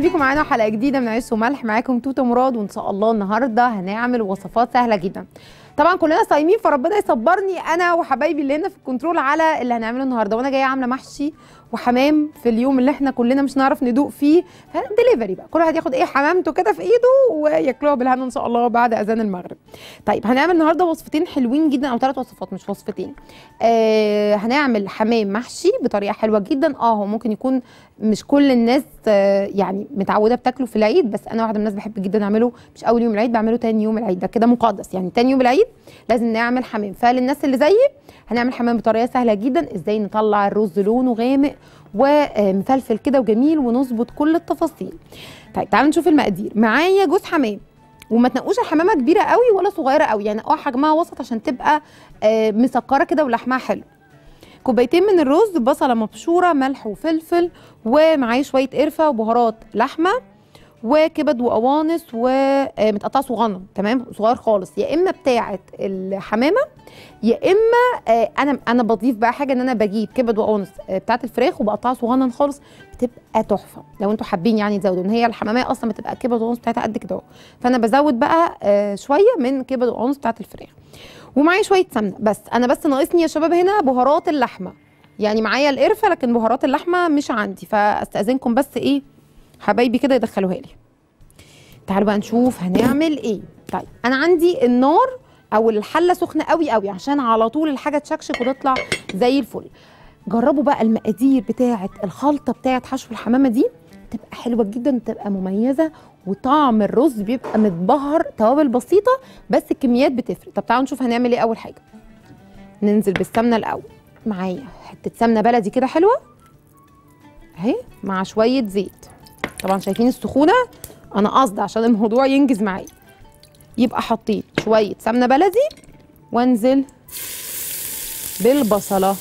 بيكم معانا حلقه جديده من عيش وملح معاكم توته مراد وان شاء الله النهارده هنعمل وصفات سهله جدا طبعا كلنا صايمين فربنا يصبرني انا وحبايبي اللي هنا في الكنترول على اللي هنعمله النهارده وانا جايه عامله محشي وحمام في اليوم اللي احنا كلنا مش نعرف ندوق فيه دليفري بقى كل واحد ياخد ايه حمامته كده في ايده وياكلوها بالهنا ان شاء الله بعد اذان المغرب طيب هنعمل النهارده وصفتين حلوين جدا او ثلاث وصفات مش وصفتين آه هنعمل حمام محشي بطريقه حلوه جدا اه هو ممكن يكون مش كل الناس آه يعني متعوده بتاكله في العيد بس انا واحده من الناس بحب جدا اعمله مش اول يوم العيد بعمله تاني يوم العيد ده كده مقدس يعني تاني يوم العيد لازم نعمل حمام فللناس اللي زيي هنعمل حمام بطريقه سهله جدا ازاي نطلع الرز لونه غامق ومفلفل كده وجميل ونظبط كل التفاصيل طيب تعالوا نشوف المقادير معايا جوز حمام وما تنقوش الحمامه كبيره قوي ولا صغيره قوي يعني اه حجمها وسط عشان تبقى آه مسكره كده ولحمها حلو كوبايتين من الرز بصله مبشوره ملح وفلفل ومعايا شويه قرفه وبهارات لحمه وكبد وقوانص ومتقطع صغنن تمام صغير خالص يا اما بتاعه الحمامه يا اما انا انا بضيف بقى حاجه ان انا بجيب كبد وقوانص بتاعه الفراخ وبقطعها صغنن خالص بتبقى تحفه لو انتوا حابين يعني تزودوا ان هي الحماميه اصلا بتبقى كبد وقوانص بتاعتها قد كده فانا بزود بقى شويه من كبد وقوانص بتاعه الفراخ ومعايا شويه سمنه بس انا بس ناقصني يا شباب هنا بهارات اللحمه يعني معايا القرفه لكن بهارات اللحمه مش عندي فاستاذنكم بس ايه حبايبي كده يدخلوها لي تعالوا بقى نشوف هنعمل ايه طيب انا عندي النار او الحله سخنه قوي قوي عشان على طول الحاجه تشكشك وتطلع زي الفل جربوا بقى المقادير بتاعه الخلطه بتاعه حشو الحمامه دي تبقى حلوه جدا تبقى مميزه وطعم الرز بيبقى متبهر توابل بسيطه بس الكميات بتفرق طب تعالوا نشوف هنعمل ايه اول حاجه ننزل بالسمنه الاول معايا حته سمنه بلدي كده حلوه اهي مع شويه زيت طبعا شايفين السخونه انا قصدي عشان الموضوع ينجز معايا يبقى حطيت شويه سمنه بلدي وانزل بالبصله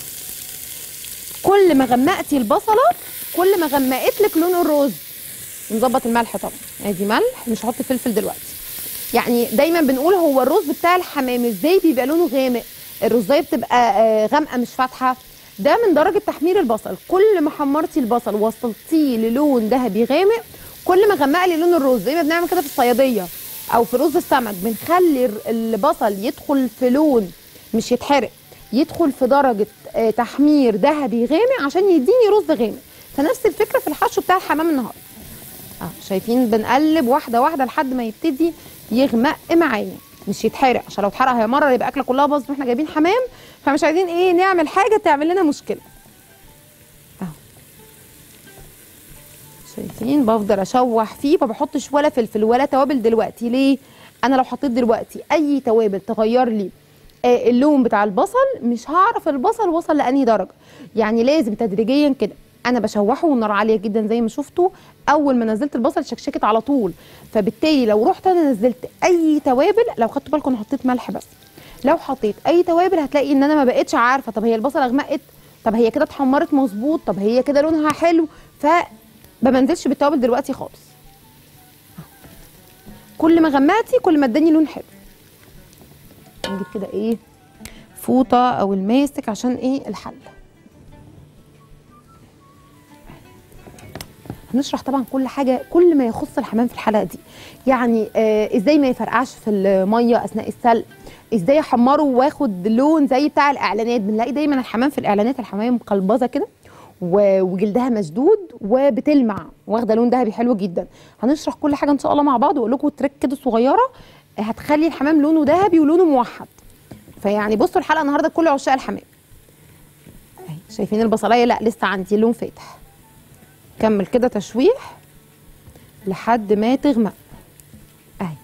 كل ما غمقتي البصله كل ما غمقت لك لون الرز نظبط الملح طبعا ادي ملح مش هحط فلفل دلوقتي يعني دايما بنقول هو الرز بتاع الحمام ازاي بيبقى لونه غامق الرزايه بتبقى غامقه مش فاتحه ده من درجه تحمير البصل كل ما حمرتي البصل وصلتيه للون ذهبي غامق كل ما غمق لي لون الرز زي ما بنعمل كده في الصياديه او في رز السمك بنخلي البصل يدخل في لون مش يتحرق يدخل في درجه تحمير ذهبي غامق عشان يديني رز غامق فنفس الفكره في الحشو بتاع الحمام النهارده اه شايفين بنقلب واحده واحده لحد ما يبتدي يغمق معايا مش يتحرق عشان لو اتحرق هي مره يبقى اكله كلها باظت واحنا جايبين حمام فمش عايزين ايه نعمل حاجه تعمل لنا مشكله اهو شايفين بفضل اشوح فيه ما بحطش ولا فلفل ولا توابل دلوقتي ليه انا لو حطيت دلوقتي اي توابل تغير لي آه اللون بتاع البصل مش هعرف البصل وصل لانهي درجه يعني لازم تدريجيا كده انا بشوحه والنار عاليه جدا زي ما شفتوا اول ما نزلت البصل شكشكت على طول فبالتالي لو رحت انا نزلت اي توابل لو خدتوا بالكم انا حطيت ملح بس لو حطيت اي توابل هتلاقي ان انا ما بقتش عارفه طب هي البصله غمقت طب هي كده اتحمرت مظبوط طب هي كده لونها حلو ف ما بنزلش بالتوابل دلوقتي خالص كل ما غمقتي كل ما اداني لون حلو نجيب كده ايه فوطه او الماسك عشان ايه الحله هنشرح طبعا كل حاجه كل ما يخص الحمام في الحلقه دي يعني آه ازاي ما يفرقعش في الميه اثناء السلق ازاي احمره واخد لون زي بتاع الاعلانات بنلاقي دايما الحمام في الاعلانات الحمام مقلبظه كده وجلدها مشدود وبتلمع واخده لون ذهبي حلو جدا هنشرح كل حاجه ان شاء الله مع بعض واقول لكم تريك كده صغيره هتخلي الحمام لونه ذهبي ولونه موحد فيعني بصوا الحلقه النهارده كل عشاق الحمام اهي شايفين البصلايه لا لسه عندي اللون فاتح كمل كده تشويح لحد ما تغمق اهي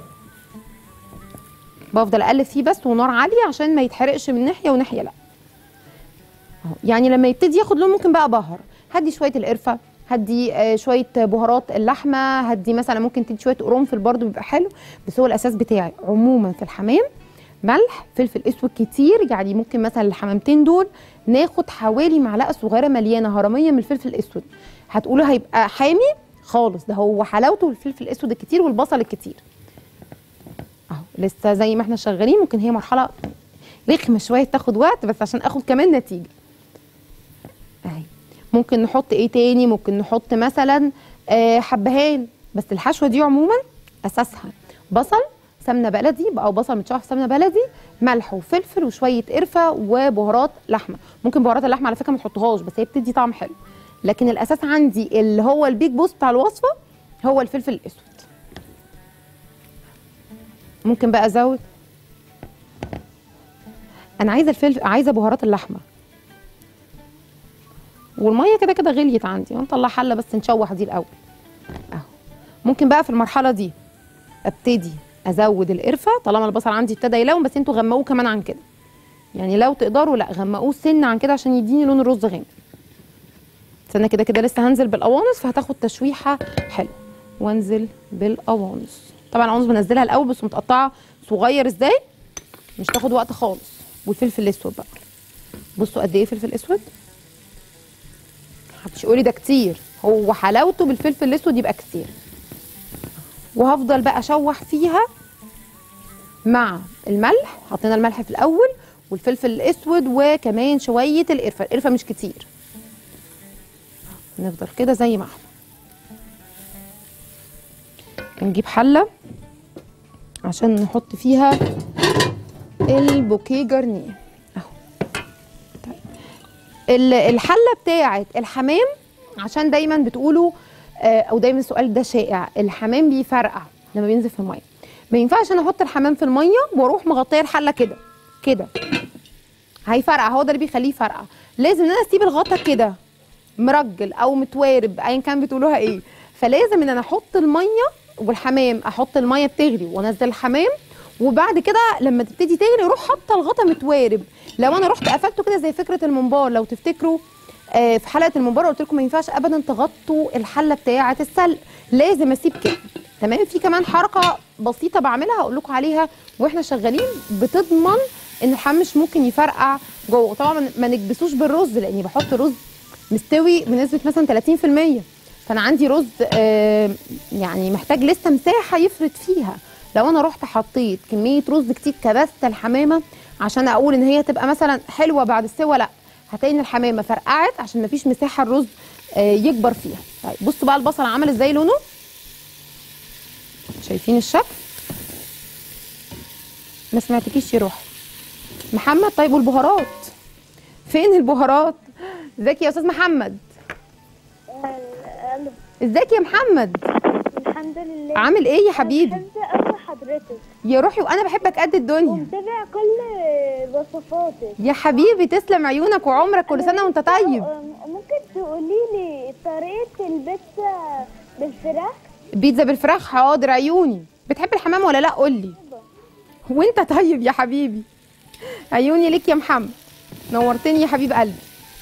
بفضل اقلب فيه بس ونار عاليه عشان ما يتحرقش من ناحيه وناحيه لا اهو يعني لما يبتدي ياخد لون ممكن بقى بهر هدي شويه القرفه هدي آه شويه بهارات اللحمه هدي مثلا ممكن تدي شويه قرنفل برده بيبقى حلو بس هو الاساس بتاعي عموما في الحمام ملح فلفل اسود كتير يعني ممكن مثلا الحمامتين دول ناخد حوالي معلقه صغيره مليانه هرميه من الفلفل الاسود هتقولوا هيبقى حامي خالص ده هو حلاوته الفلفل الاسود الكتير والبصل الكتير اهو لسه زي ما احنا شغالين ممكن هي مرحله رخمه شويه تاخد وقت بس عشان اخد كمان نتيجه اهي ممكن نحط ايه تاني ممكن نحط مثلا آه حبهان بس الحشوه دي عموما اساسها بصل سمنه بلدي او بصل متشوح في سمنه بلدي ملح وفلفل وشويه قرفه وبهارات لحمه ممكن بهارات اللحمه على فكره ما تحطوهاش بس هي بتدي طعم حلو لكن الاساس عندي اللي هو البيك بوست بتاع الوصفه هو الفلفل الاسود ممكن بقى ازود انا عايزه الفلفل عايزه بهارات اللحمه والميه كده كده غليت عندي هنطلع حله بس نشوح دي الاول اهو ممكن بقى في المرحله دي ابتدي ازود القرفه طالما البصل عندي ابتدى يلون بس انتوا غمقوه كمان عن كده يعني لو تقدروا لا غمقوه سن عن كده عشان يديني لون الرز غامق استنى كده كده لسه هنزل بالقوانص فهتاخد تشويحه حلو وانزل بالقوانص طبعا القوانص بنزلها الاول بس متقطعه صغير ازاي مش تاخد وقت خالص والفلفل الاسود بقى بصوا قد ايه فلفل اسود محدش يقولي ده كتير هو حلاوته بالفلفل الاسود يبقى كتير وهفضل بقى اشوح فيها مع الملح حطينا الملح في الاول والفلفل الاسود وكمان شويه القرفه القرفه مش كتير نفضل كده زي ما احنا نجيب حله عشان نحط فيها البوكيه جرنيه اهو طيب. ال- الحله بتاعه الحمام عشان دايما بتقولوا آه، او دايما السؤال ده شائع الحمام بيفرقع لما بينزل في الميه ما ينفعش انا احط الحمام في الميه واروح مغطيه الحله كده كده هيفرقع هو ده اللي بيخليه يفرقع لازم ان انا اسيب الغطا كده مرجل او متوارب ايا كان بتقولوها ايه فلازم ان انا احط الميه والحمام احط الميه بتغلي وانزل الحمام وبعد كده لما تبتدي تغلي اروح حاطه الغطا متوارب لو انا رحت قفلته كده زي فكره الممبار لو تفتكروا آه، في حلقه الممبار قلت لكم ما ينفعش ابدا تغطوا الحله بتاعه السلق لازم اسيب كده تمام في كمان حركه بسيطه بعملها هقول لكم عليها واحنا شغالين بتضمن ان الحمام مش ممكن يفرقع جوه طبعا ما- ما نكبسوش بالرز لاني بحط رز مستوي بنسبه مثلا 30% فانا عندي رز آه، يعني محتاج لسه مساحه يفرد فيها لو انا رحت حطيت كميه رز كتير كبست الحمامه عشان اقول ان هي تبقى مثلا حلوه بعد السوا لا هتلاقي ان الحمامه فرقعت عشان مفيش مساحه الرز آه، يكبر فيها طيب بصوا بقى البصل عمل ازاي لونه شايفين الشكل ما سمعتكيش يا روحي محمد طيب والبهارات فين البهارات ازيك يا استاذ محمد الو ازيك يا محمد الحمد لله عامل ايه يا حبيبي بحب قوي حضرتك يا روحي وانا بحبك قد الدنيا ومتابع كل وصفاتك يا حبيبي تسلم عيونك وعمرك كل سنه وانت طيب أم- ممكن تقولي لي طريقة البيتزا بالفراخ بيتزا بالفراخ حاضر عيوني بتحب الحمام ولا لا قول لي وانت طيب يا حبيبي عيوني ليك يا محمد نورتني يا حبيب قلبي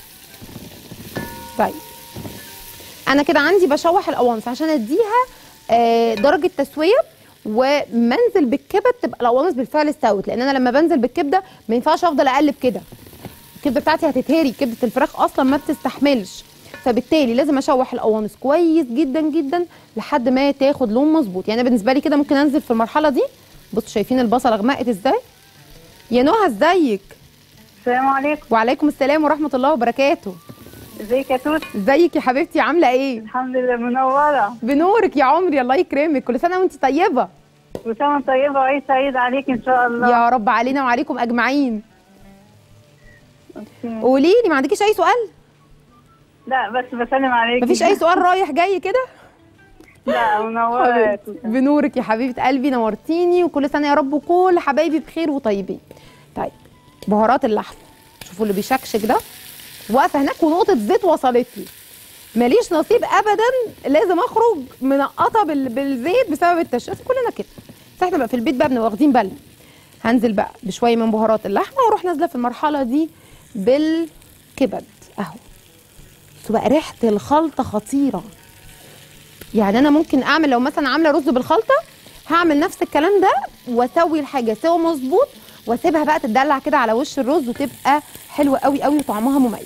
طيب انا كده عندي بشوح القوانص عشان اديها آه، درجه تسويه ومنزل بالكبد تبقى القوانص بالفعل استوت لان انا لما بنزل بالكبده ما ينفعش افضل اقلب كده الكبده بتاعتي هتتهري كبده الفراخ اصلا ما بتستحملش فبالتالي لازم اشوح القوانص كويس جدا جدا لحد ما تاخد لون مظبوط يعني أنا بالنسبه لي كده ممكن انزل في المرحله دي بصوا شايفين البصله غمقت ازاي يا نهى ازيك السلام عليكم وعليكم السلام ورحمه الله وبركاته ازيك يا توت ازيك يا حبيبتي عامله ايه الحمد لله منوره بنورك يا عمري الله يكرمك كل سنه وانت طيبه وسنه طيبه وعيد سعيد عليك ان شاء الله يا رب علينا وعليكم اجمعين أوكي. قولي لي ما عندكيش اي سؤال لا بس بسلم عليك مفيش اي سؤال رايح جاي كده لا منوره يا حبيبتي توت بنورك يا حبيبه قلبي نورتيني وكل سنه يا رب وكل حبايبي بخير وطيبين طيب بهارات اللحمه شوفوا اللي بيشكشك ده واقفه هناك ونقطه زيت وصلت لي ماليش نصيب ابدا لازم اخرج منقطه بال- بالزيت بسبب التشويش كلنا كده بس احنا بقى في البيت بقى بنبقى واخدين بالنا هنزل بقى بشويه من بهارات اللحمه واروح نازله في المرحله دي بالكبد اهو بصوا بقى ريحه الخلطه خطيره يعني انا ممكن اعمل لو مثلا عامله رز بالخلطه هعمل نفس الكلام ده واسوي الحاجه سوا مظبوط واسيبها بقى تدلع كده على وش الرز وتبقى حلوه قوي قوي وطعمها مميز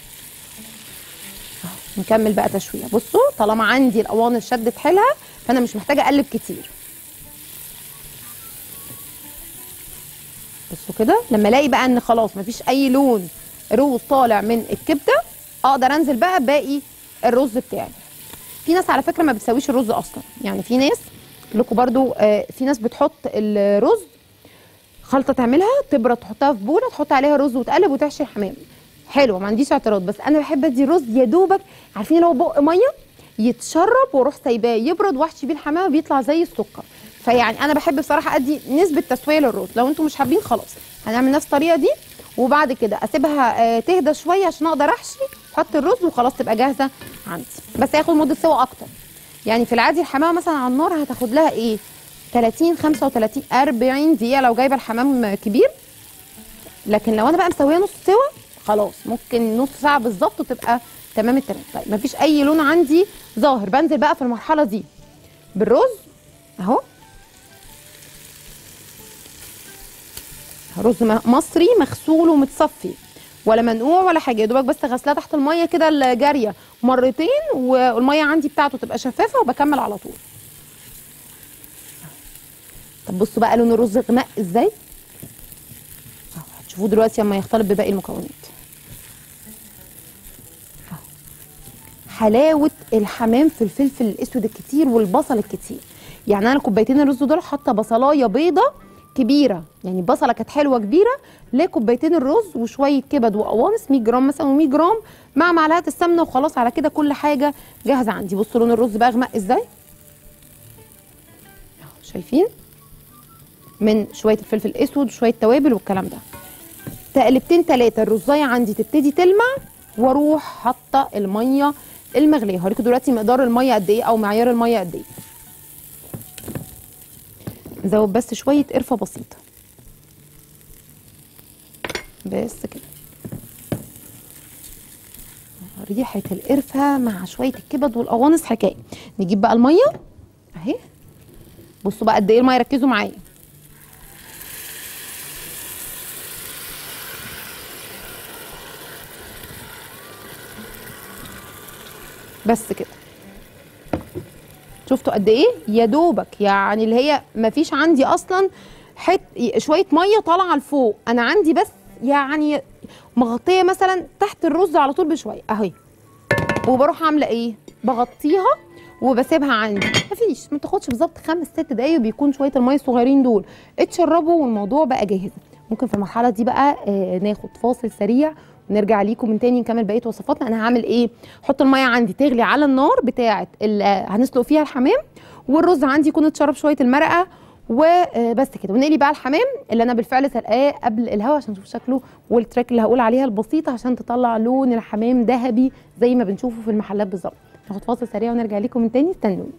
أهو، نكمل بقى تشويه بصوا طالما عندي القوانص شدت حيلها فانا مش محتاجه اقلب كتير بصوا كده لما الاقي بقى ان خلاص مفيش اي لون روز طالع من الكبده اقدر انزل بقى باقي الرز بتاعي في ناس على فكره ما بتسويش الرز اصلا يعني في ناس لكم برضو آه، في ناس بتحط الرز خلطه تعملها تبرد تحطها في بوله تحط عليها رز وتقلب وتحشي الحمام حلو ما عنديش اعتراض بس انا بحب ادي رز يا دوبك عارفين لو بق ميه يتشرب واروح سايباه يبرد واحشي بيه الحمام بيطلع زي السكر فيعني انا بحب بصراحه ادي نسبه تسويه للرز لو انتم مش حابين خلاص هنعمل نفس الطريقه دي وبعد كده اسيبها آه، تهدى شويه عشان اقدر احشي احط الرز وخلاص تبقى جاهزه عندي بس هياخد مده سوا اكتر يعني في العادي الحمامه مثلا على النار هتاخد لها ايه 30 35 40 دقيقه لو جايبه الحمام كبير لكن لو انا بقى مسويه نص سوا خلاص ممكن نص ساعه بالظبط وتبقى تمام التمام طيب مفيش اي لون عندي ظاهر بنزل بقى في المرحله دي بالرز اهو رز م- مصري مغسول ومتصفي ولا منقوع ولا حاجه يا دوبك بس غسلاه تحت الميه كده الجاريه مرتين والميه عندي بتاعته تبقى شفافه وبكمل على طول طب بصوا بقى لون الرز غمق ازاي اهو هتشوفوه دلوقتي لما يختلط بباقي المكونات أهو. حلاوه الحمام في الفلفل الاسود الكتير والبصل الكتير يعني انا كوبايتين الرز دول حاطه بصلايه بيضه كبيره يعني بصله كانت حلوه كبيره لكوبايتين الرز وشويه كبد وقوانص 100 جرام مثلا و100 جرام مع معلقه السمنه وخلاص على كده كل حاجه جاهزه عندي بصوا لون الرز بقى غمق ازاي أهو، شايفين من شويه الفلفل الاسود وشويه توابل والكلام ده تقلبتين تلاتة الرزايه عندي تبتدي تلمع واروح حاطه الميه المغليه هوريكم دلوقتي مقدار الميه قد ايه او معيار الميه قد ايه نزود بس شويه قرفه بسيطه بس كده ريحه القرفه مع شويه الكبد والقوانص حكايه نجيب بقى الميه اهي بصوا بقى قد ايه الميه ركزوا معايا بس كده شفتوا قد ايه يا دوبك يعني اللي هي مفيش عندي اصلا حت شويه ميه طالعه لفوق انا عندي بس يعني مغطيه مثلا تحت الرز على طول بشويه اهي وبروح عامله ايه بغطيها وبسيبها عندي مفيش ما تاخدش بالظبط خمس ست دقايق بيكون شويه الميه الصغيرين دول اتشربوا والموضوع بقى جاهز ممكن في المرحله دي بقى آه ناخد فاصل سريع ونرجع ليكم من تاني نكمل بقيه وصفاتنا انا هعمل ايه احط الميه عندي تغلي على النار بتاعه ال- آه، هنسلق فيها الحمام والرز عندي يكون اتشرب شويه المرقه وبس كده ونقلي بقى الحمام اللي انا بالفعل سلقاه قبل الهوا عشان نشوف شكله والتريك اللي هقول عليها البسيطه عشان تطلع لون الحمام ذهبي زي ما بنشوفه في المحلات بالظبط ناخد فاصل سريع ونرجع لكم من تاني استنوني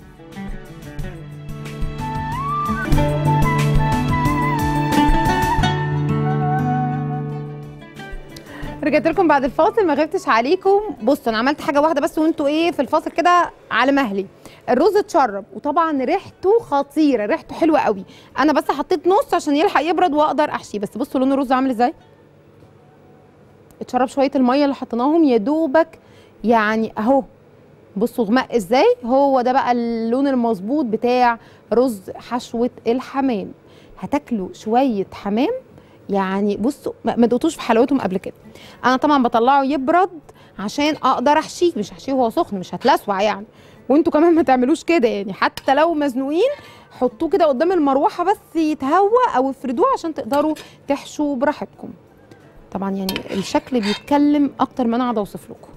رجعت لكم بعد الفاصل ما غبتش عليكم بصوا انا عملت حاجه واحده بس وانتوا ايه في الفاصل كده على مهلي الرز اتشرب وطبعا ريحته خطيره ريحته حلوه قوي انا بس حطيت نص عشان يلحق يبرد واقدر احشيه بس بصوا لون الرز عامل ازاي اتشرب شويه الميه اللي حطيناهم يا دوبك يعني اهو بصوا غمق ازاي هو ده بقى اللون المظبوط بتاع رز حشوه الحمام هتاكلوا شويه حمام يعني بصوا ما ما دقتوش في حلاوتهم قبل كده انا طبعا بطلعه يبرد عشان اقدر احشيه مش هحشيه وهو سخن مش هتلسوع يعني وانتوا كمان ما تعملوش كده يعني حتى لو مزنوقين حطوه كده قدام المروحه بس يتهوى او افردوه عشان تقدروا تحشوا براحتكم طبعا يعني الشكل بيتكلم اكتر ما انا اقعد اوصف لكم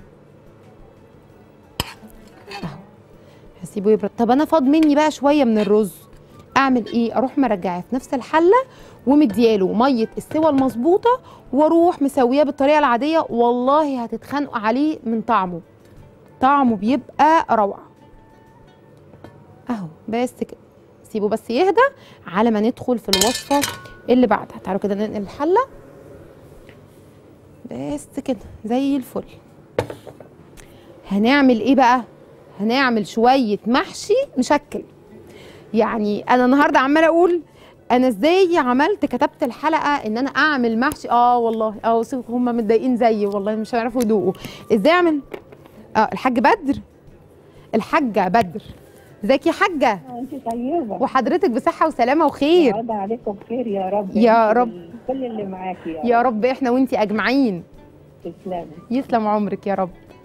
اهو هسيبه يبرد طب انا فاض مني بقى شويه من الرز اعمل ايه اروح مرجعاه في نفس الحله ومدياله ميه السوى المظبوطه واروح مسويه بالطريقه العاديه والله هتتخانقوا عليه من طعمه طعمه بيبقى روعه اهو بس كده سيبه بس يهدى على ما ندخل في الوصفه اللي بعدها تعالوا كده ننقل الحله بس كده زي الفل هنعمل ايه بقى هنعمل شويه محشي مشكل يعني انا النهارده عماله اقول انا ازاي عملت كتبت الحلقه ان انا اعمل محشي اه والله اه هم متضايقين زيي والله مش هيعرفوا يدوقوا ازاي اعمل اه الحاج بدر الحاجه بدر ازيك يا حاجه انت طيبه وحضرتك بصحه وسلامه وخير يعود عليكم بخير يا رب يا انت رب. كل اللي معاكي يا, يا رب احنا وانتي اجمعين تسلمي يسلم عمرك يا رب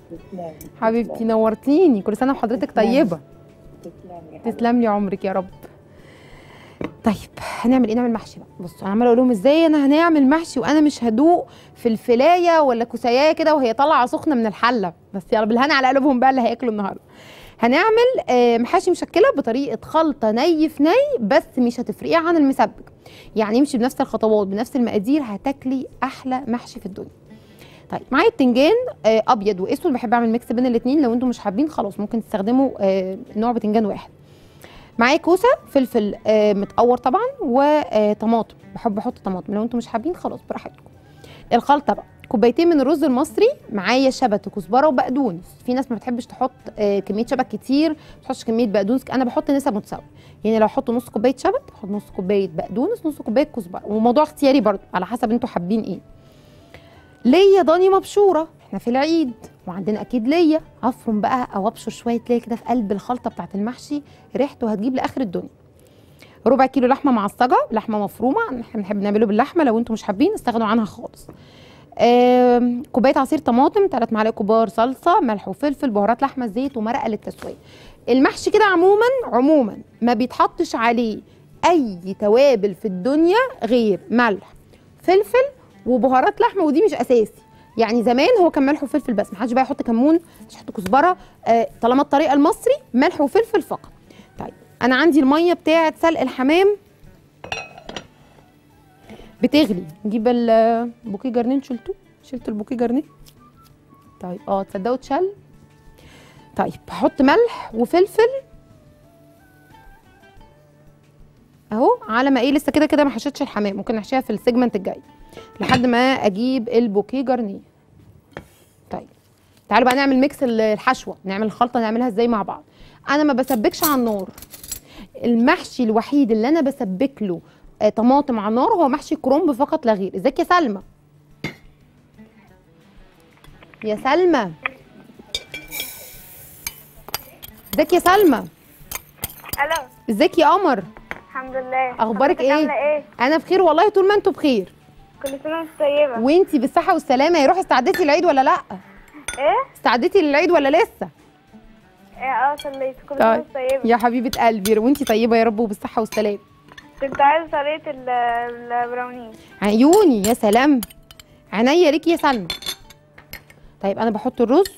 تسلمي حبيبتي نورتيني كل سنه وحضرتك طيبه تسلمي يا حبيبتي. تسلم لي عمرك يا رب طيب هنعمل ايه نعمل محشي بقى بصوا انا عماله اقول لهم ازاي انا هنعمل محشي وانا مش هدوق في الفلايه ولا كوسايه كده وهي طالعه سخنه من الحله بس يلا بالهنا على قلبهم بقى اللي هياكلوا النهارده هنعمل آه، محاشي مشكله بطريقه خلطه ني في ني بس مش هتفرقيه عن المسبك يعني امشي بنفس الخطوات بنفس المقادير هتاكلي احلى محشي في الدنيا طيب معايا بتنجان آه، ابيض واسود بحب اعمل ميكس بين الاثنين لو انتم مش حابين خلاص ممكن تستخدموا آه، نوع بتنجان واحد معايا كوسه فلفل آه، متقور طبعا وطماطم بحب احط طماطم لو انتم مش حابين خلاص براحتكم الخلطه بقى كوبايتين من الرز المصري معايا شبت وكزبره وبقدونس في ناس ما بتحبش تحط آه، كميه شبت كتير ما تحطش كميه بقدونس انا بحط نسب متساويه يعني لو احط نص كوبايه شبت بحط نص كوبايه بقدونس نص كوبايه كزبره وموضوع اختياري برضو على حسب انتوا حابين ايه ليا ضاني مبشوره احنا في العيد وعندنا اكيد ليا هفرم بقى او ابشر شويه ليا كده في قلب الخلطه بتاعت المحشي ريحته هتجيب لاخر الدنيا ربع كيلو لحمه معصجه لحمه مفرومه احنا بنحب نعمله باللحمه لو انتم مش حابين استغنوا عنها خالص آم، كوبايه عصير طماطم ثلاث معالق كبار صلصه ملح وفلفل بهارات لحمه زيت ومرقه للتسويه المحشي كده عموما عموما ما بيتحطش عليه اي توابل في الدنيا غير ملح فلفل وبهارات لحمه ودي مش اساسي يعني زمان هو كان ملح وفلفل بس ما حدش بقى يحط كمون مش يحط كزبره آه طالما الطريقه المصري ملح وفلفل فقط طيب انا عندي الميه بتاعه سلق الحمام بتغلي نجيب البوكيه جرنين شلتوه شلت البوكيه جرنين طيب اه تصدقوا اتشل طيب هحط ملح وفلفل اهو على ما ايه لسه كده كده ما حشيتش الحمام ممكن نحشيها في السيجمنت الجاي لحد ما اجيب البوكيه جرنيه طيب تعالوا بقى نعمل ميكس الحشوه نعمل الخلطه نعملها ازاي مع بعض انا ما بسبكش على النار المحشي الوحيد اللي انا بسبك له آه، طماطم على النار هو محشي كرنب فقط لا غير ازيك يا سلمى يا سلمى ازيك يا سلمى الو ازيك يا قمر الحمد لله اخبارك حضرتك عامله ايه ايه انا بخير والله طول ما انتوا بخير كل سنه وانت طيبه وانتي بالصحه والسلامه يا روحي استعدتي للعيد ولا لا ايه استعدتي للعيد ولا لسه ايه اه صليت كل سنه طيب وانت طيبه يا حبيبه قلبي وانتي طيبه يا رب وبالصحه والسلامه كنت عايزه طريقه ال- البراونيز عيوني يا سلام عينيا ليكي يا سلمى طيب انا بحط الرز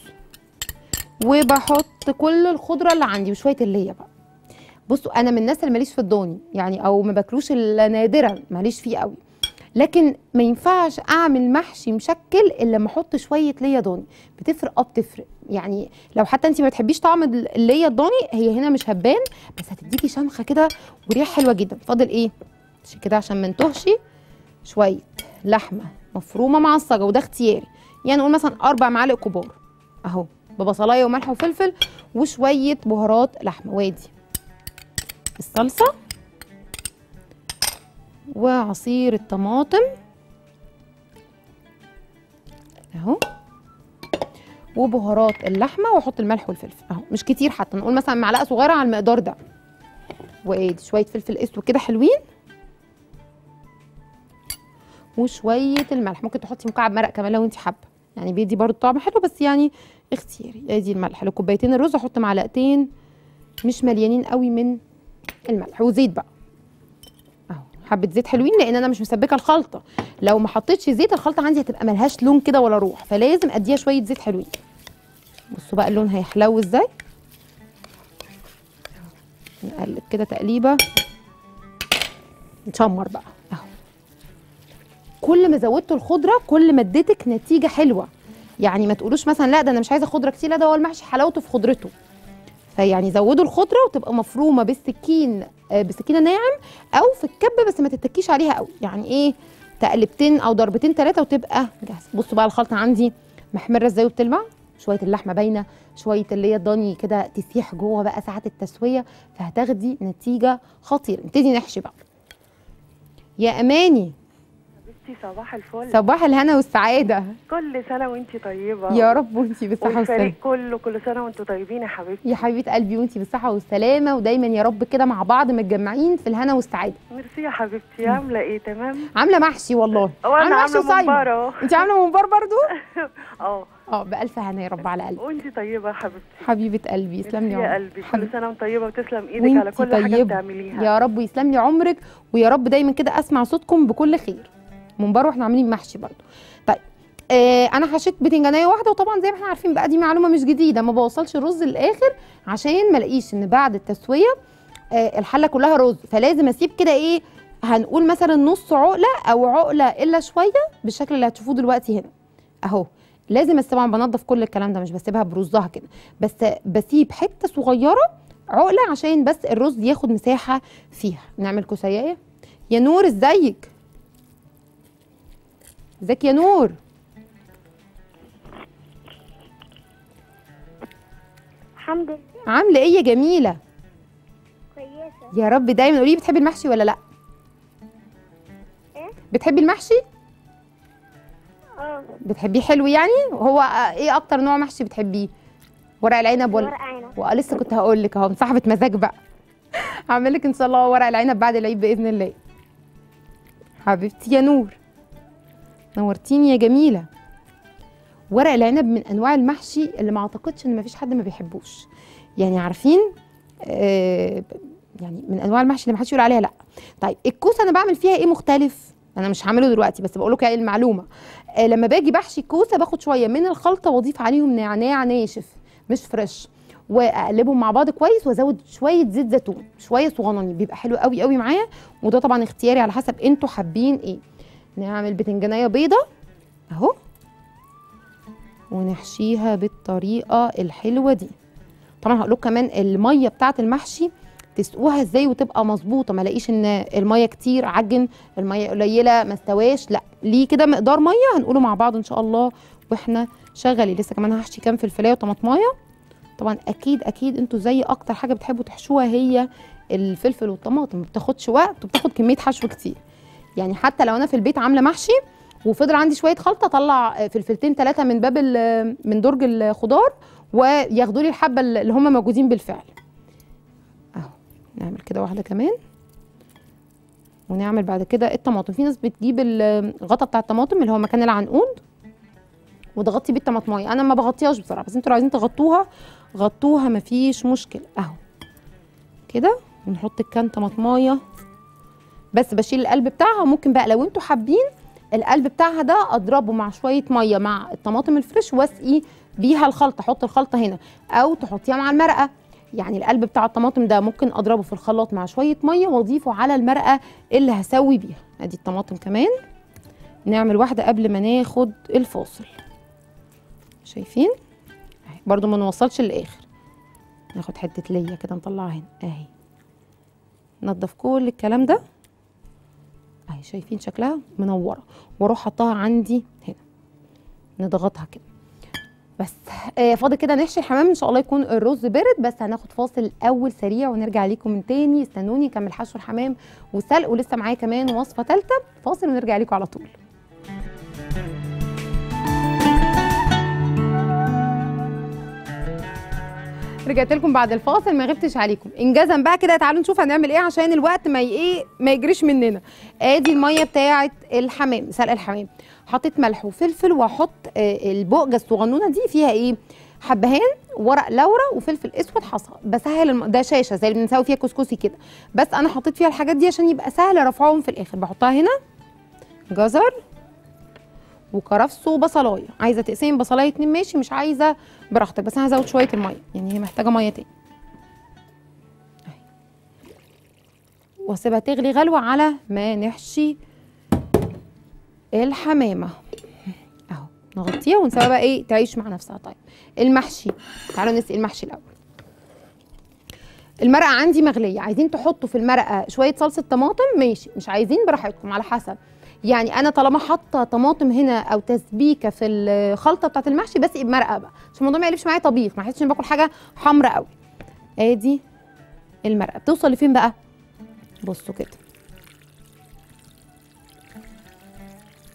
وبحط كل الخضره اللي عندي وشويه اللية بقى بصوا انا من الناس اللي ماليش في الضاني يعني او ما باكلوش الا نادرا ماليش فيه قوي لكن ما ينفعش اعمل محشي مشكل الا لما احط شويه ليا ضاني بتفرق اه بتفرق يعني لو حتى انت ما بتحبيش طعم الليا الضاني هي هنا مش هتبان بس هتديكي شمخه كده وريحه حلوه جدا فاضل ايه عشان كده عشان ما نتوهش شويه لحمه مفرومه معصجه وده اختياري يعني نقول مثلا اربع معالق كبار اهو ببصلايه وملح وفلفل وشويه بهارات لحمه وادي الصلصه وعصير الطماطم اهو وبهارات اللحمه واحط الملح والفلفل اهو مش كتير حتى نقول مثلا معلقه صغيره على المقدار ده وادي شويه فلفل اسود كده حلوين وشويه الملح ممكن تحطي مكعب مرق كمان لو انت حابه يعني بيدي برضو طعم حلو بس يعني اختياري ادي الملح لو كوبايتين الرز احط معلقتين مش مليانين قوي من الملح وزيت بقى اهو حبه زيت حلوين لان انا مش مسبكه الخلطه لو ما حطيتش زيت الخلطه عندي هتبقى ملهاش لون كده ولا روح فلازم اديها شويه زيت حلوين بصوا بقى اللون هيحلو ازاي نقلب كده تقليبه نشمر بقى اهو كل ما زودتوا الخضره كل ما اديتك نتيجه حلوه يعني ما تقولوش مثلا لا ده انا مش عايزه خضره كتير لا ده هو المحشي حلاوته في خضرته فيعني زودوا الخضره وتبقى مفرومه بالسكين آه، بسكينه ناعم او في الكبه بس ما تتكيش عليها قوي يعني ايه تقلبتين او ضربتين ثلاثه وتبقى جاهزه بصوا بقى الخلطه عندي محمره ازاي وبتلمع شويه اللحمه باينه شويه اللي هي الضاني كده تسيح جوه بقى ساعه التسويه فهتاخدي نتيجه خطيره نبتدي نحشي بقى يا اماني حبيبتي صباح الفل صباح الهنا والسعاده كل سنه وانت طيبه يا رب وانتي بالصحه والسلامه والفريق كله كل سنه وانتم طيبين يا حبيبتي يا حبيبه قلبي وانتي بالصحه والسلامه ودايما يا رب كده مع بعض متجمعين في الهنا والسعاده ميرسي يا حبيبتي عامله ايه تمام عامله محشي والله وانا محشي عامله وصايمة. ممبار اهو انت عامله ممبار برضو اه اه بالف هنا يا رب على قلبي وانت طيبه يا حبيبتي حبيبه قلبي يسلم لي ميرسي يا عمرك قلبي كل حبيبتي. سنه وانت طيبه وتسلم ايدك على وانتي كل حاجه طيبة. بتعمليها يا رب يسلم لي عمرك ويا رب دايما كده اسمع صوتكم بكل خير ممبار واحنا عاملين محشي برضو طيب آه انا حشيت بتنجانيه واحده وطبعا زي ما احنا عارفين بقى دي معلومه مش جديده ما بوصلش الرز للاخر عشان ما الاقيش ان بعد التسويه آه الحله كلها رز فلازم اسيب كده ايه هنقول مثلا نص عقله او عقله الا شويه بالشكل اللي هتشوفوه دلوقتي هنا اهو لازم بس طبعا بنضف كل الكلام ده مش بسيبها برزها كده بس بسيب حته صغيره عقله عشان بس الرز ياخد مساحه فيها نعمل كوسايه يا نور ازيك ازيك يا نور الحمد لله عامله ايه يا جميله كويسة يا رب دايما قولي بتحبي المحشي ولا لا إيه؟ بتحبي المحشي اه بتحبيه حلو يعني هو آه، ايه اكتر نوع محشي بتحبيه ورق العنب ولا ورق عنب ولسه كنت هقول لك اهو صاحبه مزاج بقى هعمل لك ان شاء الله ورق العنب بعد العيد باذن الله حبيبتي يا نور نورتيني يا جميله ورق العنب من انواع المحشي اللي ما اعتقدش ان مفيش حد ما بيحبوش يعني عارفين آه يعني من انواع المحشي اللي ما حدش يقول عليها لا طيب الكوسه انا بعمل فيها ايه مختلف انا مش هعمله دلوقتي بس بقول لكم ايه المعلومه آه لما باجي بحشي الكوسه باخد شويه من الخلطه واضيف عليهم نعناع ناشف مش فريش واقلبهم مع بعض كويس وازود شويه زيت زيتون شويه صغننين بيبقى حلو قوي قوي معايا وده طبعا اختياري على حسب انتوا حابين ايه نعمل بتنجانيه بيضه اهو ونحشيها بالطريقه الحلوه دي طبعا هقول لكم كمان الميه بتاعه المحشي تسقوها ازاي وتبقى مظبوطه ما الاقيش ان الميه كتير عجن الميه قليله ما استواش لا ليه كده مقدار ميه هنقوله مع بعض ان شاء الله واحنا شغالين لسه كمان هحشي كام فلفلايه وطماطمايه طبعا اكيد اكيد انتوا زي اكتر حاجه بتحبوا تحشوها هي الفلفل والطماطم ما بتاخدش وقت وبتاخد كميه حشو كتير يعني حتى لو انا في البيت عامله محشي وفضل عندي شويه خلطه اطلع فلفلتين ثلاثه من باب ال- من درج الخضار وياخدوا لي الحبه اللي هم موجودين بالفعل اهو نعمل كده واحده كمان ونعمل بعد كده الطماطم في ناس بتجيب الغطا بتاع الطماطم اللي هو مكان العنقود وتغطي بيه الطماطمايه انا ما بغطيهاش بصراحه بس انتوا لو عايزين تغطوها غطوها مفيش مشكله اهو كده ونحط الكان طماطمايه بس بشيل القلب بتاعها وممكن بقى لو انتوا حابين القلب بتاعها ده اضربه مع شويه ميه مع الطماطم الفريش واسقي بيها الخلطه احط الخلطه هنا او تحطيها مع المرقه يعني القلب بتاع الطماطم ده ممكن اضربه في الخلاط مع شويه ميه واضيفه على المرقه اللي هسوي بيها ادي الطماطم كمان نعمل واحده قبل ما ناخد الفاصل شايفين اهي برضو ما نوصلش للاخر ناخد حته ليا كده نطلعها هنا اهي نضف كل الكلام ده اهي شايفين شكلها منوره واروح حطها عندي هنا نضغطها كده بس آه فاضل كده نحشي الحمام ان شاء الله يكون الرز برد بس هناخد فاصل اول سريع ونرجع ليكم من تاني استنوني نكمل حشو الحمام وسلق ولسه معايا كمان وصفه ثالثه فاصل ونرجع ليكم على طول رجعت لكم بعد الفاصل ما غبتش عليكم انجازا بقى كده تعالوا نشوف هنعمل ايه عشان الوقت ما ي- ايه ما يجريش مننا ادي الميه بتاعه الحمام سلق الحمام حطيت ملح وفلفل واحط آه، البقجه الصغنونه دي فيها ايه حبهان ورق لورا وفلفل اسود حصى بسهل الم... ده شاشه زي اللي بنسوي فيها كسكسي كده بس انا حطيت فيها الحاجات دي عشان يبقى سهل رفعهم في الاخر بحطها هنا جزر وكرفس وبصلايه عايزه تقسمي بصلايه اتنين ماشي مش عايزه براحتك بس انا هزود شويه الميه يعني هي محتاجه ميه تاني أهي. واسيبها تغلي غلوه على ما نحشي الحمامه اهو نغطيها ونسيبها بقى ايه تعيش مع نفسها طيب المحشي تعالوا نسقي المحشي الاول المرقه عندي مغليه عايزين تحطوا في المرقه شويه صلصه طماطم ماشي مش عايزين براحتكم على حسب يعني انا طالما حاطه طماطم هنا او تسبيكه في الخلطه بتاعه المحشي بسقي بمرقه بقى عشان الموضوع ما يقلبش معايا طبيخ ما احسش اني باكل حاجه حمراء قوي ادي المرقه بتوصل لفين بقى بصوا كده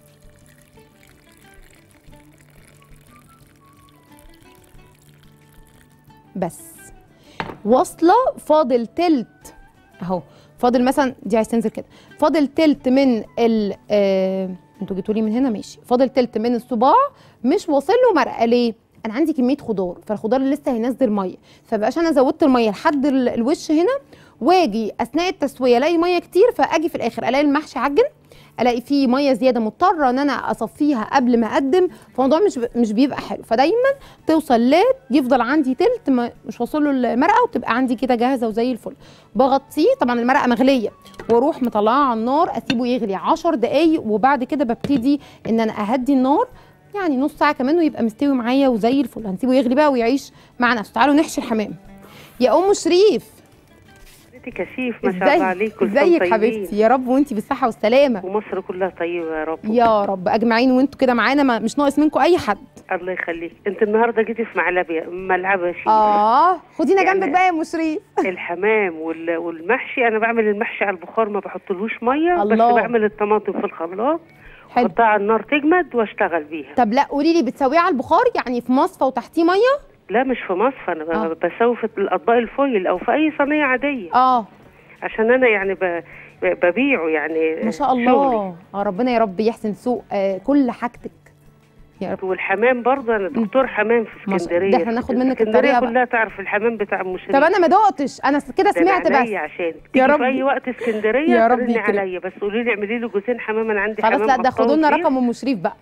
بس واصله فاضل تلت اهو فاضل مثلا دي عايز تنزل كده فاضل تلت من ال آه انتوا جيتوا لي من هنا ماشي فاضل تلت من الصباع مش واصل له مرقه ليه انا عندي كميه خضار فالخضار لسه هينزل ميه فبقاش انا زودت الميه لحد ال- الوش هنا واجي اثناء التسويه الاقي ميه كتير فاجي في الاخر الاقي المحشي عجن الاقي فيه ميه زياده مضطره ان انا اصفيها قبل ما اقدم فالموضوع مش مش بيبقى حلو فدايما توصل ل يفضل عندي تلت ما- مش واصل له المرقه وتبقى عندي كده جاهزه وزي الفل بغطيه طبعا المرقه مغليه واروح مطلعاه على النار اسيبه يغلي 10 دقايق وبعد كده ببتدي ان انا اهدي النار يعني نص ساعه كمان ويبقى مستوي معايا وزي الفل هنسيبه يغلي بقى ويعيش مع نفسه تعالوا نحشي الحمام يا ام شريف حضرتك يا شيف ما شاء الله عليك كل سنة ازيك طيبين. حبيبتي يا رب وانتي بالصحه والسلامه ومصر كلها طيبة يا رب يا رب اجمعين وانتوا كده معانا ما مش ناقص منكم اي حد الله يخليك انت النهارده جيتي في ملعبة ملعبة يا شيف اه خدينا يعني- جنبك بقى يا ام شريف الحمام وال- والمحشي انا بعمل المحشي على البخار ما بحطلهوش ميه الله. بس بعمل الطماطم في الخلاط حلو احطها على النار تجمد واشتغل بيها طب لا قولي لي بتسويه على البخار يعني في مصفى وتحتيه ميه لا مش في مصفى انا آه. ب- بسوي في الاطباق الفويل او في اي صينيه عاديه اه عشان انا يعني ب... ب- ببيعه يعني ما شاء شغلي. الله اه ربنا يا رب يحسن سوق آه كل حاجتك يا رب والحمام برضه انا دكتور حمام في ما شاء- اسكندريه ده احنا ناخد منك اسكندريه الطريقة بقى. كلها تعرف الحمام بتاع ام شريف طب انا ما دقتش انا س- كده ده أنا سمعت عينيا بس عشان يا تيجي رب في اي وقت اسكندريه يا رب ترني يكرمك. عليا بس قولي لي اعملي له جوزين حمام انا عندي خلاص حمام لا ده قطان خدوا لنا كبير. رقم ام شريف بقى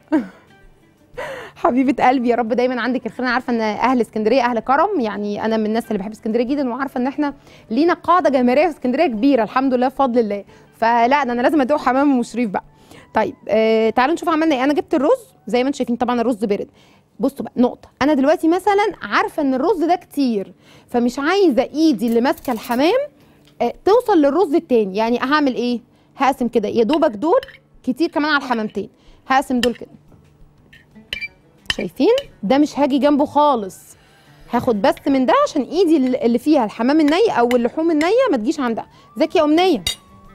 حبيبه قلبي يا رب دايما عندك الخير انا عارفه ان اهل اسكندريه اهل كرم يعني انا من الناس اللي بحب اسكندريه جدا وعارفه ان احنا لينا قاعده جماهيريه في اسكندريه كبيره الحمد لله بفضل الله فلا ده انا لازم ادوق حمام ام شريف بقى طيب آه تعالوا نشوف عملنا ايه انا جبت الرز زي ما انتم شايفين طبعا الرز برد بصوا بقى نقطه انا دلوقتي مثلا عارفه ان الرز ده كتير فمش عايزه ايدي اللي ماسكه الحمام آه توصل للرز التاني يعني هعمل ايه هقسم كده يا دوبك دول كتير كمان على الحمامتين هقسم دول كده شايفين ده مش هاجي جنبه خالص هاخد بس من ده عشان ايدي اللي فيها الحمام الني او اللحوم النيه ما تجيش عندها ازيك يا امنيه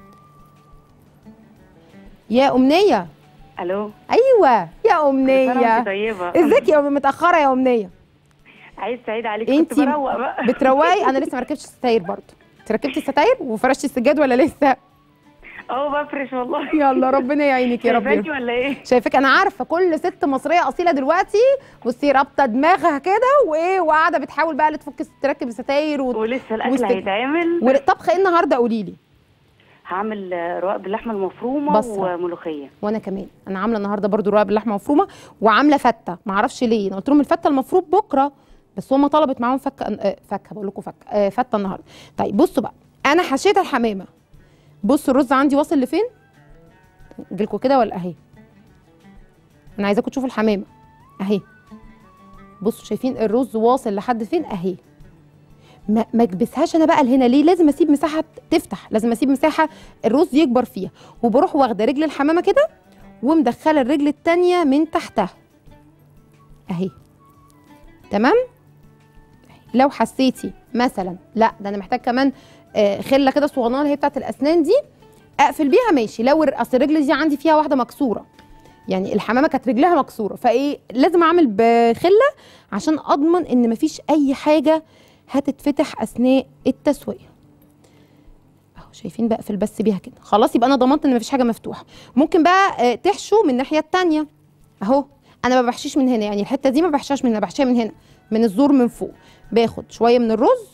يا امنيه الو ايوه يا كل سنة امنيه وانت طيبه ازيك يا أم- متاخره يا امنيه عايز سعيد عليك انتي كنت بروق بقى بتروقي انا لسه ما ركبتش الستاير برضه انت ركبتي الستاير وفرشتي السجاد ولا لسه اه بفرش والله يلا ربنا يعينك يا رب شايفاكي ولا ايه شايفك انا عارفه كل ست مصريه اصيله دلوقتي بصي رابطه دماغها كده وايه وقاعده بتحاول بقى اللي تفك تركب الستاير و... ولسه الاكل وست- هيتعمل وطبخ ايه النهارده قولي لي هعمل آه، رواق باللحمه المفرومه بصرة. وملوخيه وانا كمان انا عامله النهارده برضو رقاق باللحمه مفرومه وعامله فته ما اعرفش ليه انا قلت لهم الفته المفروض بكره بس هم طلبت معاهم فكه آه، فكه بقول لكم فكه آه، فته النهارده طيب بصوا بقى انا حشيت الحمامه بصوا الرز عندي واصل لفين اجيلكوا كده ولا اهي انا عايزاكم تشوفوا الحمامه اهي بصوا شايفين الرز واصل لحد فين اهي ما ما اكبسهاش انا بقى لهنا ليه لازم اسيب مساحه تفتح لازم اسيب مساحه الرز يكبر فيها وبروح واخده رجل الحمامه كده ومدخله الرجل التانية من تحتها اهي تمام لو حسيتي مثلا لا ده انا محتاج كمان آه، خله كده صغننه اللي هي بتاعت الاسنان دي اقفل بيها ماشي لو الر- اصل الرجل دي عندي فيها واحده مكسوره يعني الحمامه كانت رجلها مكسوره فايه لازم اعمل بخله عشان اضمن ان مفيش اي حاجه هتتفتح اثناء التسويه اهو شايفين بقفل بس بيها كده خلاص يبقى انا ضمنت ان مفيش حاجه مفتوحه ممكن بقى آه، تحشوا من الناحيه التانية اهو انا ما بحشيش من هنا يعني الحته دي ما بحشاش من هنا بحشيها من هنا من الزور من فوق باخد شويه من الرز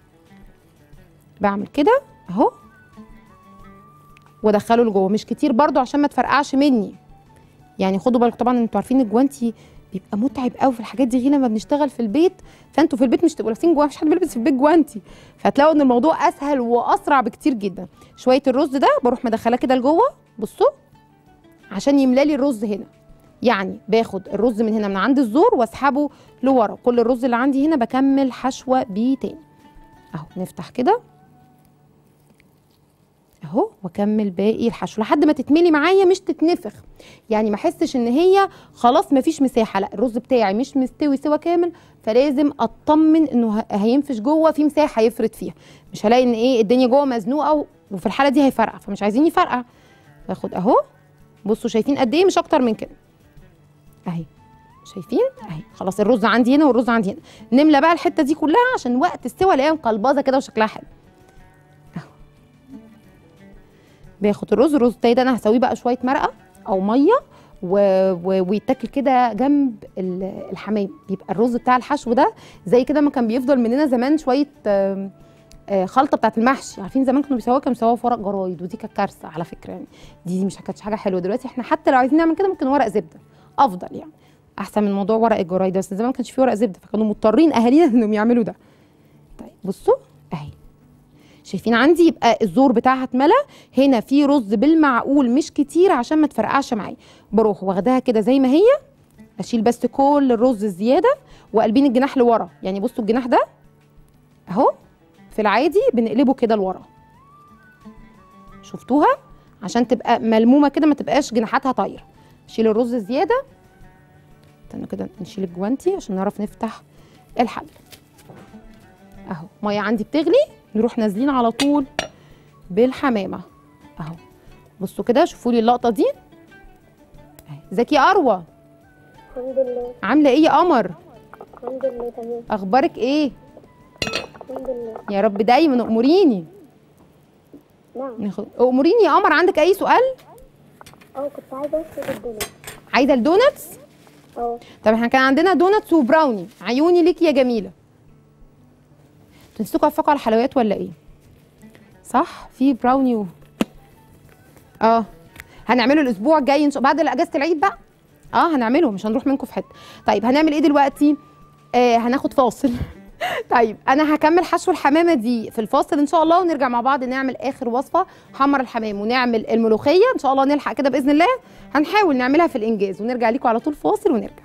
بعمل كده اهو وادخله لجوه مش كتير برضو عشان ما تفرقعش مني يعني خدوا بالكم طبعا انتوا عارفين الجوانتي بيبقى متعب قوي في الحاجات دي غير لما بنشتغل في البيت فانتوا في البيت مش تبقوا لابسين جوانتي مفيش حد بيلبس في البيت جوانتي فهتلاقوا ان الموضوع اسهل واسرع بكتير جدا شويه الرز ده بروح مدخلاه كده لجوه بصوا عشان يملالي الرز هنا يعني باخد الرز من هنا من عند الزور واسحبه لورا كل الرز اللي عندي هنا بكمل حشوه بيه تاني اهو نفتح كده اهو واكمل باقي الحشو لحد ما تتملي معايا مش تتنفخ يعني ما احسش ان هي خلاص ما فيش مساحه لا الرز بتاعي مش مستوي سوا كامل فلازم اطمن انه ه- هينفش جوه في مساحه يفرد فيها مش هلاقي ان ايه الدنيا جوه مزنوقه و- وفي الحاله دي هيفرقع فمش عايزين يفرقع باخد اهو بصوا شايفين قد ايه مش اكتر من كده اهي شايفين اهي خلاص الرز عندي هنا والرز عندي هنا نملى بقى الحته دي كلها عشان وقت السوى الاقيها مقلبظه كده وشكلها حلو اهو باخد الرز الرز التاني ده انا هسويه بقى شويه مرقه او ميه و... و... ويتاكل كده جنب ال- الحمام بيبقى الرز بتاع الحشو ده زي كده ما كان بيفضل مننا زمان شويه آم، آه، خلطه بتاعت المحشي عارفين زمان كانوا بيسووها كانوا بيسووها في ورق جرايد ودي كانت كارثه على فكره يعني دي مش كانتش حاجه حلوه دلوقتي احنا حتى لو عايزين نعمل كده ممكن ورق زبده افضل يعني احسن من موضوع ورق الجرايد ده بس زمان ما كانش فيه ورق زبده فكانوا مضطرين اهالينا انهم يعملوا ده طيب بصوا اهي شايفين عندي يبقى الزور بتاعها اتملى هنا في رز بالمعقول مش كتير عشان ما تفرقعش معايا بروح واخداها كده زي ما هي اشيل بس كل الرز الزياده وقلبين الجناح لورا يعني بصوا الجناح ده اهو في العادي بنقلبه كده لورا شفتوها عشان تبقى ملمومه كده ما تبقاش جناحاتها طايره شيل الرز الزياده استنى كده نشيل الجوانتي عشان نعرف نفتح الحل اهو ميه عندي بتغلي نروح نازلين على طول بالحمامه اهو بصوا كده شوفوا لي اللقطه دي أهي. ازيك يا اروى الحمد لله عامله ايه يا قمر الحمد لله تمام اخبارك ايه الحمد لله يا رب دايما اموريني نعم ناخد اموريني يا قمر عندك اي سؤال اه كنت عايزه اشرب الدنيا عايزه الدوناتس اه طب احنا كان عندنا دوناتس وبراوني عيوني ليكي يا جميله تنسوا توافقوا على الحلويات ولا ايه صح في براوني و... اه هنعمله الاسبوع الجاي إن شاء- بعد اجازه العيد بقى اه هنعمله مش هنروح منكم في حته طيب هنعمل ايه دلوقتي آه هناخد فاصل طيب انا هكمل حشو الحمامه دي في الفاصل ان شاء الله ونرجع مع بعض نعمل اخر وصفه حمر الحمام ونعمل الملوخيه ان شاء الله نلحق كده باذن الله هنحاول نعملها في الانجاز ونرجع لكم على طول فاصل ونرجع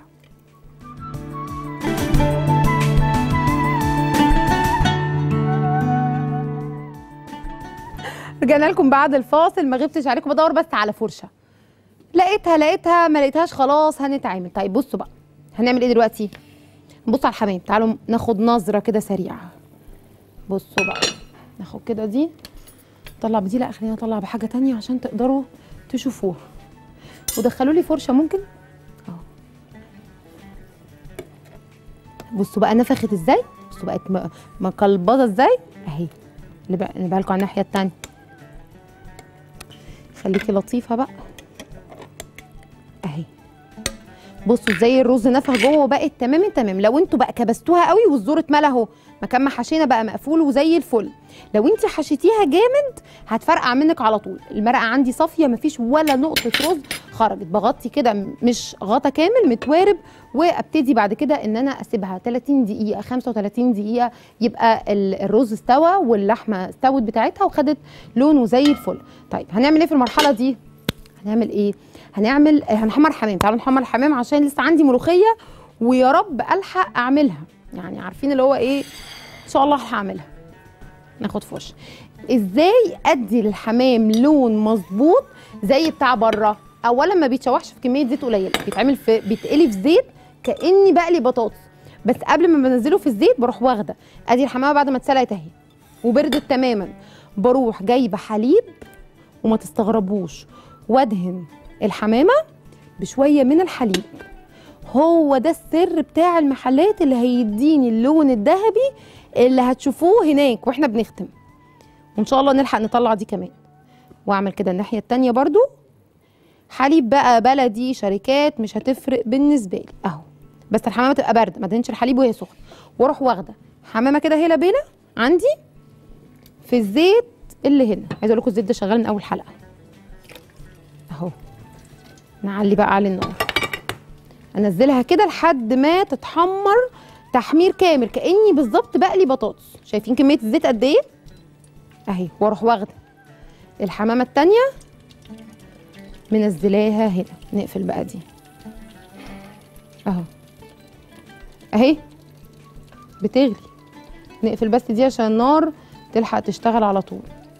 رجعنا لكم بعد الفاصل ما غبتش عليكم بدور بس على فرشه لقيتها لقيتها ما لقيتهاش خلاص هنتعامل طيب بصوا بقى هنعمل ايه دلوقتي نبص على الحمام تعالوا ناخد نظره كده سريعه بصوا بقى ناخد كده دي طلع بدي لا خلينا نطلع بحاجه تانية عشان تقدروا تشوفوها ودخلوا لي فرشه ممكن اه بصوا بقى نفخت ازاي بصوا بقت م- مقلبظه ازاي اهي اللي بقى نبقى لكم على الناحيه التانية خليكي لطيفه بقى اهي بصوا ازاي الرز نفخ جوه وبقت تمام التمام لو انتوا بقى كبستوها قوي والزور اتملى اهو مكان ما حشينا بقى مقفول وزي الفل لو انت حشيتيها جامد هتفرقع منك على طول المرقه عندي صافيه مفيش ولا نقطه رز خرجت بغطي كده م- مش غطا كامل متوارب وابتدي بعد كده ان انا اسيبها 30 دقيقه 35 دقيقه يبقى ال- الرز استوى واللحمه استوت بتاعتها وخدت لونه زي الفل طيب هنعمل ايه في المرحله دي هنعمل ايه هنعمل آه، هنحمر حمام تعالوا نحمر الحمام عشان لسه عندي ملوخيه ويا رب الحق اعملها يعني عارفين اللي هو ايه ان شاء الله هعملها ناخد فرشه ازاي ادي للحمام لون مظبوط زي بتاع بره اولا ما بيتشوحش في كميه زيت قليله بيتعمل في بيتقلي في زيت كاني بقلي بطاطس بس قبل ما بنزله في الزيت بروح واخده ادي الحمامه بعد ما اتسلقت اهي وبردت تماما بروح جايبه حليب وما تستغربوش وادهن الحمامه بشويه من الحليب هو ده السر بتاع المحلات اللي هيديني اللون الذهبي اللي هتشوفوه هناك واحنا بنختم وان شاء الله نلحق نطلع دي كمان واعمل كده الناحيه التانية برضو حليب بقى بلدي شركات مش هتفرق بالنسبه لي اهو بس الحمامه تبقى بارده ما تدهنش الحليب وهي سخنه واروح واخده حمامه كده هيلا بينا عندي في الزيت اللي هنا عايزه اقول لكم الزيت ده شغال من اول حلقه اهو نعلي بقى على النار انزلها كده لحد ما تتحمر تحمير كامل كاني بالظبط بقلي بطاطس شايفين كميه الزيت قد ايه اهي واروح واخده الحمامه التانية منزلاها هنا نقفل بقى دي اهو اهي بتغلي نقفل بس دي عشان النار تلحق تشتغل على طول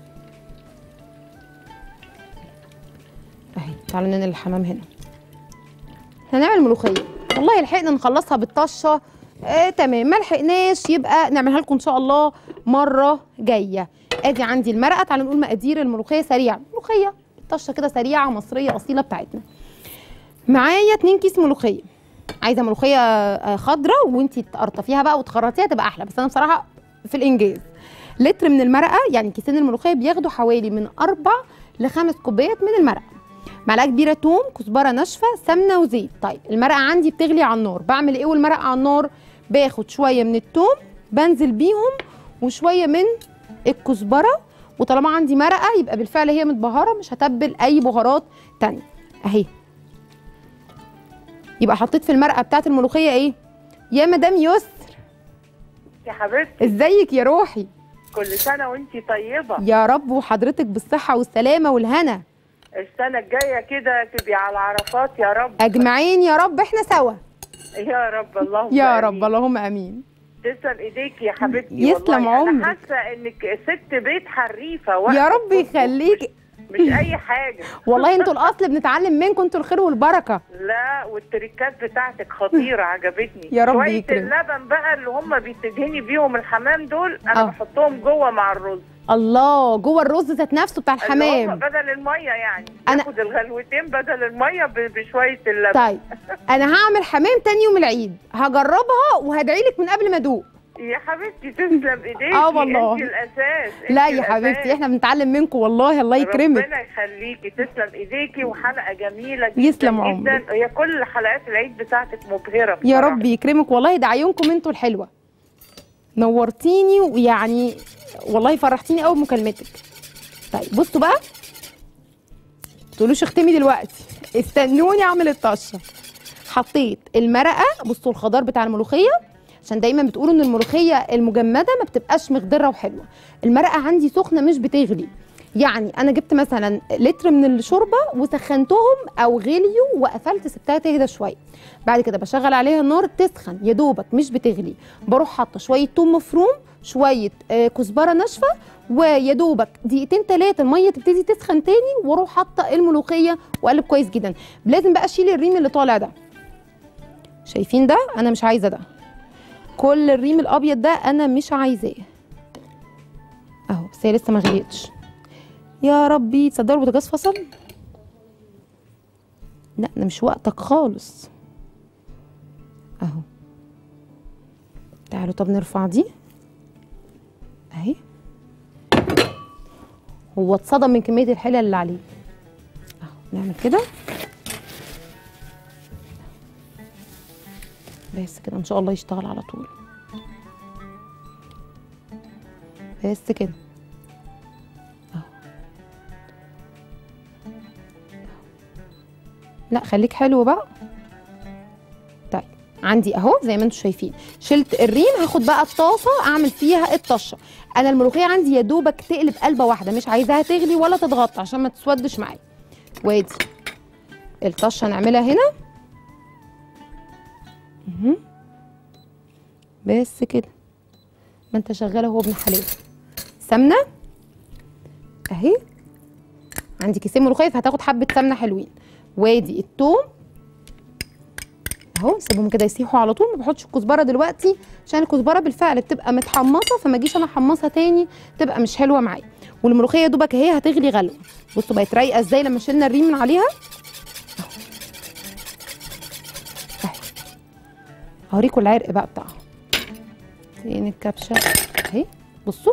اهي تعالوا ننقل الحمام هنا هنعمل ملوخيه والله لحقنا نخلصها بالطشه آه تمام ما لحقناش يبقى نعملها لكم ان شاء الله مره جايه ادي عندي المرقه تعالوا نقول مقادير الملوخيه سريعه ملوخيه طشه كده سريعه مصريه اصيله بتاعتنا معايا 2 كيس ملوخيه عايزه ملوخيه آه، خضراء وانت تقرطفيها بقى وتخرطيها تبقى احلى بس انا بصراحه في الانجاز لتر من المرقه يعني كيسين الملوخيه بياخدوا حوالي من اربع لخمس كوبايات من المرقه معلقه كبيره توم كزبره ناشفه سمنه وزيت طيب المرقه عندي بتغلي على النار بعمل ايه والمرقه على النار باخد شويه من التوم بنزل بيهم وشويه من الكزبره وطالما عندي مرقه يبقى بالفعل هي متبهره مش هتبل اي بهارات تانية اهي يبقى حطيت في المرقه بتاعت الملوخيه ايه يا مدام يسر يا حبيبتي ازيك يا روحي كل سنة وانتي طيبة يا رب وحضرتك بالصحه والسلامه والهنا السنة الجاية كده تبقي على عرفات يا رب اجمعين يا رب احنا سوا يا رب اللهم يا آمين. رب اللهم امين تسلم ايديك يا حبيبتي يسلم والله. عمرك. انا حاسة انك ست بيت حريفة واقفة يا رب في وسطه. يخليك مش, مش اي حاجة والله انتوا الاصل بنتعلم منكم انتوا الخير والبركه لا والتريكات بتاعتك خطيرة عجبتني يا رب شوية يكرم. اللبن بقى اللي هم بتدهني بيهم الحمام دول انا آه. بحطهم جوه مع الرز الله جوه الرز ذات نفسه بتاع اللي هم الحمام بدل المية يعني أنا- ياخد الغلوتين بدل المية ب- بشوية اللبن طيب انا هعمل حمام تاني يوم العيد هجربها وهدعي لك من قبل ما ادوق يا حبيبتي تسلم ايديك آه والله. انت الاساس لا انت يا حبيبتي الأساس. احنا بنتعلم منكم والله الله يكرمك ربنا يخليكي تسلم ايديكي وحلقه جميله جدا يسلم عمرك. جدا هي كل حلقات العيد بتاعتك مبهره يا بصراحة. رب يكرمك والله ده عيونكم انتوا الحلوه نورتيني ويعني والله فرحتيني قوي بمكالمتك طيب بصوا بقى تقولوش اختمي دلوقتي استنوني اعمل الطشه حطيت المرقه بصوا الخضار بتاع الملوخيه عشان دايما بتقولوا ان الملوخيه المجمده ما بتبقاش مخضره وحلوه المرقه عندي سخنه مش بتغلي يعني انا جبت مثلا لتر من الشوربه وسخنتهم او غليوا وقفلت سبتها تهدى شويه بعد كده بشغل عليها النار تسخن يا دوبك مش بتغلي بروح حاطه شويه توم مفروم شويه آه، كزبره ناشفه ويا دوبك دقيقتين ثلاثه الميه تبتدي تسخن تاني واروح حاطه الملوخيه واقلب كويس جدا لازم بقى اشيل الريم اللي طالع ده شايفين ده انا مش عايزه ده كل الريم الابيض ده انا مش عايزاه اهو بس هي لسه ما غليتش يا ربي تصدقوا البوتاجاز فصل لا ده مش وقتك خالص اهو تعالوا طب نرفع دي اهي هو اتصدم من كميه الحلل اللي عليه اهو نعمل كده بس كده ان شاء الله يشتغل على طول بس كده اهو لا خليك حلو بقى طيب عندي اهو زي ما انتم شايفين شلت الريم هاخد بقى الطاسه اعمل فيها الطشه انا الملوخيه عندي يا دوبك تقلب قلبه واحده مش عايزاها تغلي ولا تتغطى عشان ما تسودش معايا وادي الطشه نعملها هنا مهم. بس كده ما انت شغاله هو ابن حلال سمنه اهي عندي كيسين ملوخيه فهتاخد حبه سمنه حلوين وادي التوم اهو سيبهم كده يسيحوا على طول ما بحطش الكزبره دلوقتي عشان الكزبره بالفعل بتبقى متحمصه فما اجيش انا احمصها تاني تبقى مش حلوه معايا والملوخيه يا دوبك اهي هتغلي غلوه بصوا بقت رايقه ازاي لما شلنا الريم من عليها اهو اهي هوريكم العرق بقى بتاعها فين الكبشه اهي بصوا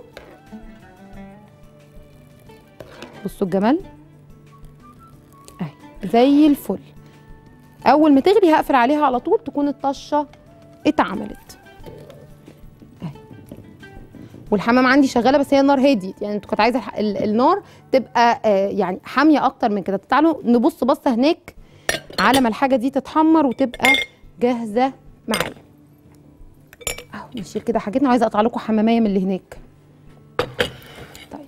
بصوا الجمال اهي زي الفل اول ما تغلي هقفل عليها على طول تكون الطشه اتعملت اهي والحمام عندي شغاله بس هي النار هديت يعني انتوا كنت عايزه الح- ال- النار تبقى آه يعني حاميه اكتر من كده تعالوا نبص بصه هناك على ما الحاجه دي تتحمر وتبقى جاهزه معايا اهو نشيل كده حاجتنا عايزه اقطع لكم حماميه من اللي هناك طيب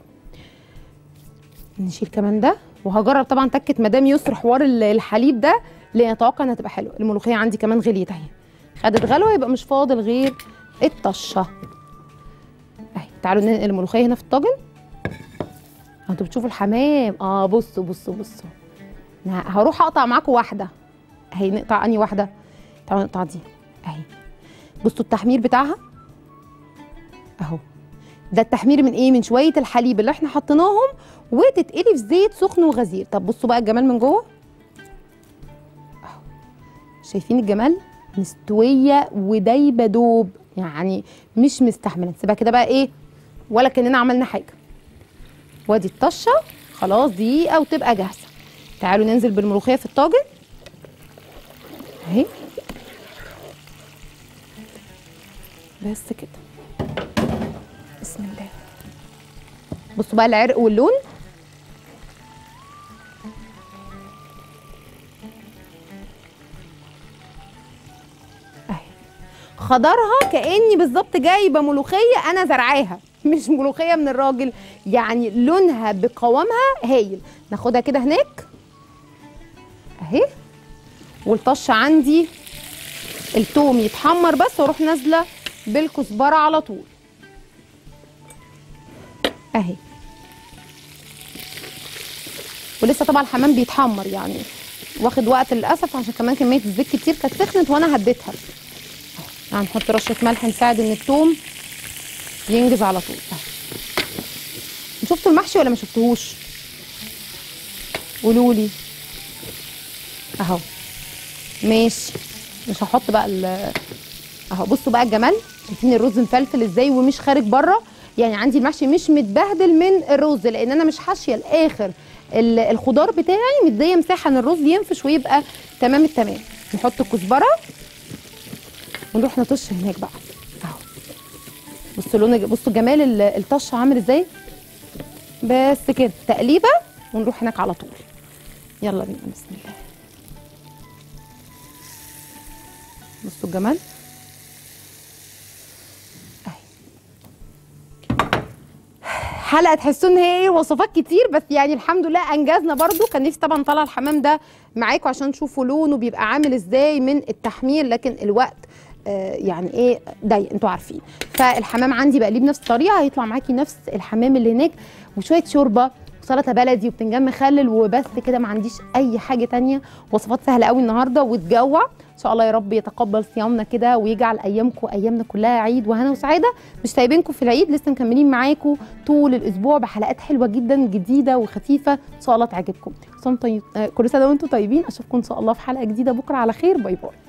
نشيل كمان ده وهجرب طبعا تكه مدام يسر حوار ال- الحليب ده لان اتوقع انها تبقى حلوه الملوخيه عندي كمان غليت اهي خدت غلوه يبقى مش فاضل غير الطشه اهي تعالوا ننقل الملوخيه هنا في الطاجن انتوا بتشوفوا الحمام اه بصوا بصوا بصوا أنا هروح اقطع معاكم واحده اهي نقطع اني واحده تعالوا نقطع دي اهي بصوا التحمير بتاعها اهو ده التحمير من ايه من شويه الحليب اللي احنا حطيناهم وتتقلي في زيت سخن وغزير طب بصوا بقى الجمال من جوه اهو شايفين الجمال مستويه ودايبه دوب يعني مش مستحمله نسيبها كده بقى ايه ولا كاننا عملنا حاجه وادي الطشه خلاص دقيقه وتبقى جاهزه تعالوا ننزل بالملوخيه في الطاجن اهي بس كده بسم الله بصوا بقى العرق واللون اهي خضرها كاني بالظبط جايبه ملوخيه انا زرعاها مش ملوخيه من الراجل يعني لونها بقوامها هايل ناخدها كده هناك اهي والطشه عندي التوم يتحمر بس واروح نازله بالكزبره على طول اهي ولسه طبعا الحمام بيتحمر يعني واخد وقت للاسف عشان كمان كميه الزيت كتير كانت سخنت وانا هديتها يعني نحط رشه ملح نساعد ان التوم ينجز على طول أهو. شفتوا المحشي ولا ما شفتوهوش قولوا لي اهو ماشي مش هحط بقى ال اهو بصوا بقى الجمال شايفين الرز مفلفل ازاي ومش خارج بره يعني عندي المحشي مش متبهدل من الرز لان انا مش حاشيه الاخر ال- الخضار بتاعي مديه مساحه ان الرز ينفش ويبقى تمام التمام نحط الكزبره ونروح نطش هناك بقى اهو بصوا لون بصوا جمال ال- الطش عامل ازاي بس كده تقليبه ونروح هناك على طول يلا بينا بسم الله بصوا الجمال أهي. حلقه تحسوا ان هي ايه وصفات كتير بس يعني الحمد لله انجزنا برضو كان نفسي طبعا طلع الحمام ده معاكم عشان تشوفوا لونه بيبقى عامل ازاي من التحمير لكن الوقت آه يعني ايه ضيق انتوا عارفين فالحمام عندي بقليه بنفس الطريقه هيطلع معاكي نفس الحمام اللي هناك وشويه شوربه وسلطه بلدي وبتنجان مخلل وبس كده ما عنديش اي حاجه تانية وصفات سهله قوي النهارده وتجوع ان شاء الله يا رب يتقبل صيامنا كده ويجعل ايامكم ايامنا كلها عيد وهنا وسعاده مش سايبينكم في العيد لسه مكملين معاكم طول الاسبوع بحلقات حلوه جدا جديده وخفيفه ان شاء الله تعجبكم كل سنة طيب- آه، كل سنه وانتم طيبين اشوفكم ان شاء الله في حلقه جديده بكره على خير باي باي